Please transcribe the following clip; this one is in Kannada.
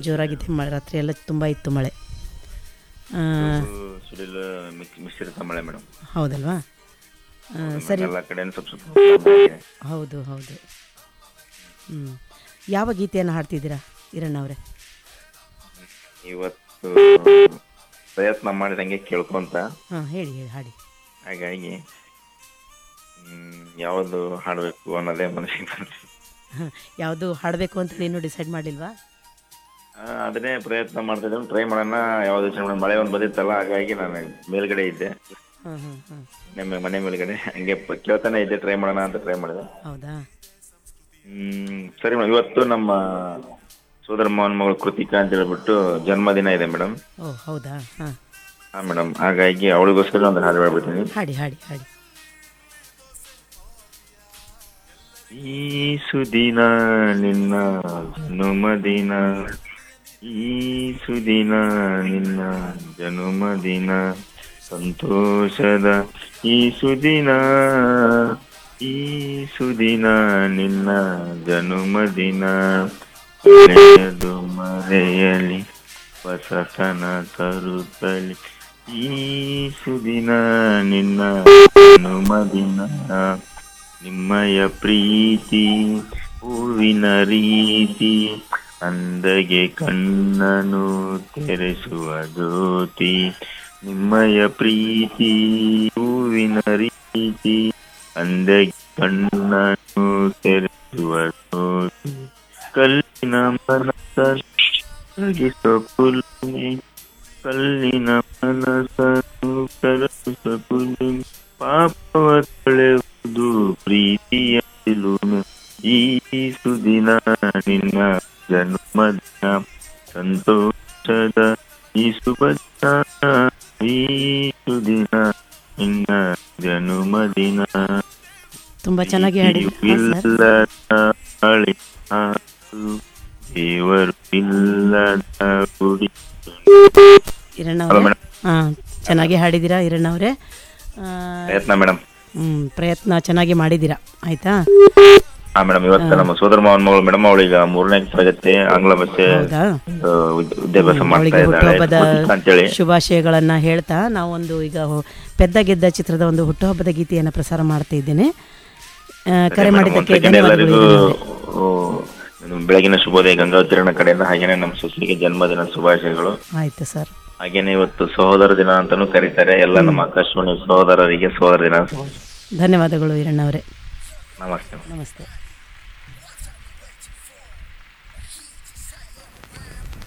ಜೋರಾಗಿದೆ ಮಳೆ ರಾತ್ರಿ ಎಲ್ಲ ತುಂಬ ಇತ್ತು ಮಳೆ ಆ, ಸುಡಿಲು ಮಿಕ್ ಮಿಶ್ರಿತ ಮಳೆ ಮೇಡಮ್ ಹೌದಲ್ವಾ ಆ, ಸರಿ ಎಲ್ಲ ಕಡೆ ಸ್ವಲ್ಪ ಸ್ವಲ್ಪ ಮಳೆ ಇದೆ. ಹೌದು ಹೌದು ಹ್ಞೂ ಯಾವ ಗೀತೆಯನ್ನು ಹಾಡ್ತಿದ್ದೀರಾ ಈರಣ್ಣ ಅವರೇ ಇವತ್ತು ಪ್ರಯತ್ನ ಮಾಡಿದಂಗೆ ಕೇಳ್ಕೊಂತ ಹಾಂ ಹೇಳಿ ಹೇಳಿ ಹಾಡಿ ಹಾಗಾಗಿ ಹ್ಮ್, ಯಾವುದು ಹಾಡಬೇಕು ಅನ್ನೋದೇ ಮನಸ್ಸಿಗೆ ಬರ್ತಿದೆ. ಹಾಂ ಯಾವುದು ಹಾಡಬೇಕು ಅಂತ ಇನ್ನೂ ಡಿಸೈಡ್ ಮಾಡಿಲ್ವಾ ಆ, ಅದನ್ನೇ ಪ್ರಯತ್ನ ಮಾಡ್ತಾ ಇದ್ದೇನೆ ಟ್ರೈ ಮಾಡೋಣ ಯಾವ್ದು ಯೋಚನೆ ಮಾಡೋಣ ಮಳೆ ಒಂದು ಬಂದಿತ್ತಲ್ಲ ಹಾಗಾಗಿ ನಾನು ಮೇಲ್ಗಡೆ ಇದ್ದೆ ಹಾಂ ಹಾಂ ಹಾಂ ನಮ್ಮ ಮನೆ ಮೇಲ್ಗಡೆ ಹಂಗೆ ಪ- ಕೇಳ್ತಾನೆ ಇದ್ದೆ ಟ್ರೈ ಮಾಡೋಣ ಅಂತ ಟ್ರೈ ಮಾಡಿದೆ ಹೌದಾ ಹ್ಮ್ ಸರಿ ಮೇಡಮ್ ಇವತ್ತು ನಮ್ಮ ಸೋದರ ಮಾವನ ಮಗಳು ಕೃತಿಕಾ ಅಂತ ಹೇಳ್ಬಿಟ್ಟು ಜನ್ಮದಿನ ಇದೆ ಮೇಡಮ್ ಓ ಹೌದಾ ಹಾಂ ಹಾ ಮೇಡಮ್ ಹಾಗಾಗಿ ಅವಳಿಗೋಸ್ಕರ ಒಂದು ಹಾಡು ಹೇಳ್ಬಿಡ್ತೀನಿ ಹಾಡಿ ಹಾಡಿ ಹಾಡಿ ಈ ಸುದಿನ ನಿನ್ನ ಜನುಮದಿನ ಈ ಸುದಿನ ನಿನ್ನ ಜನುಮದಿನ ಸಂತೋಷದ ಈ ಸುದಿನ ಈ ಸುದಿನ ನಿನ್ನ ಜನುಮದಿನ ಮರೆಯದು ಮರೆಯಲಿ ಹೊಸತನ ತರುತ್ತಲಿ ಈ ಸುದಿನ ನಿನ್ನ ಜನುಮದಿನ ನಿಮ್ಮಯ ಪ್ರೀತಿ ಹೂವಿನ ರೀತಿ ಅಂದಗೆ ಕಣ್ಣನು ತೆರೆಸುವ ಜ್ಯೋತಿ ನಿಮ್ಮಯ ಪ್ರೀತಿ ಹೂವಿನ ರೀತಿ ಅಂದಗೆ ಕಣ್ಣನು ತೆರೆಸುವ ಜ್ಯೋತಿ ಕಲ್ಲಿನ ಮನಸ್ಸು ಪುಲ್ಮಿ ಕಲ್ಲಿನ ಮನಸ್ಸನ್ನು ಕರಗಿಸ ಪುಲ್ಮಿ ಪಾಪವ ತೊಳೆಯುವುದು ಪ್ರೀತಿಯ ಚಿಲುಮೆ ಈ ಸುದಿನ ನಿನ್ನ ಜನ್ಮದಿನ ಸಂತೋಷದ ಈ ಶುಭ ದಿನ ಈ ಸುದಿನ ನಿನ್ನ ಜನ್ಮದಿನ ತುಂಬ ಚೆನ್ನಾಗಿ ಹಾಡಿದ್ರಿ ಹಾಂ ಸರ್ ಇಲ್ಲದ ಹಳೆ ಹಾಡು ದೇವರು ಇಲ್ಲದ ಗುಡಿ ಈರಣ್ಣ ಹಲೋ ಅವರೇ ಮೇಡಮ್ ಹಾಂ ಚೆನ್ನಾಗಿ ಹಾಡಿದ್ದೀರಾ ಈರಣ್ಣ ಅವರೇ ಪ್ರಯತ್ನ ಮೇಡಮ್ ಹ್ಞೂ ಪ್ರಯತ್ನ ಚೆನ್ನಾಗಿ ಮಾಡಿದ್ದೀರಾ ಆಯಿತಾ ಹಾ ಮೇಡಮ್ ಇವತ್ತು ನಮ್ಮ ಸೋದರ ಮಾವನ ಮಗಳು ಮೇಡಮ್ ಅವಳೀಗ ಮೂರನೇ ತರಗತಿ ಆಂಗ್ಲ ಭಾಷೆ ಹೌದಾ ಆ, ವಿದ್- ವಿದ್ಯಾಭ್ಯಾಸ ಮಾಡ್ತಾ ಅವಳಿಗೆ ಇದ್ದಾಳೆ ಹುಟ್ಟುಹಬ್ಬದ ಕೃತಿಕಾ ಅಂತೇಳಿ ಶುಭಾಶಯಗಳನ್ನು ಹೇಳ್ತಾ ನಾವೊಂದು ಈಗ ಹೊ- ಪೆದ್ದ ಗೆದ್ದ ಚಿತ್ರದ ಒಂದು ಹುಟ್ಟುಹಬ್ಬದ ಗೀತೆಯನ್ನು ಪ್ರಸಾರ ಮಾಡ್ತಾ ಇದ್ದೇನೆ ಆ, ಕರೆ ಮಾಡಿದ್ದಕ್ಕೆ Once again ಧನ್ಯವಾದಗಳು ಎಲ್ಲರಿಗೂ ಈರಣ್ಣ ಅವರೇ. ಓ, ಬೆಳಗಿನ ಶುಭೋದಯ ಗಂಗಾವತಿರಣ ಕಡೆಯಿಂದ ಹಾಗೇನೆ ನಮ್ಮ ಸುಸ್ಲಿಗೆ ಜನ್ಮದಿನ ಶುಭಾಶಯಗಳು ಆಯ್ತು ಸರ್ ಹಾಗೇನೆ ಇವತ್ತು ಸಹೋದರ ದಿನ ಅಂತಾನೂ ಕರೀತಾರೆ ಎಲ್ಲ ನಮ್ಮ ಆಕಾಶವಾಣಿ ಸಹೋದರರಿಗೆ ಸಹೋದರ ದಿನ ಶುಭಾಶಯ. ಧನ್ಯವಾದಗಳು ಈರಣ್ಣ ಅವರೇ ನಮಸ್ತೆ ನಮಸ್ತೆ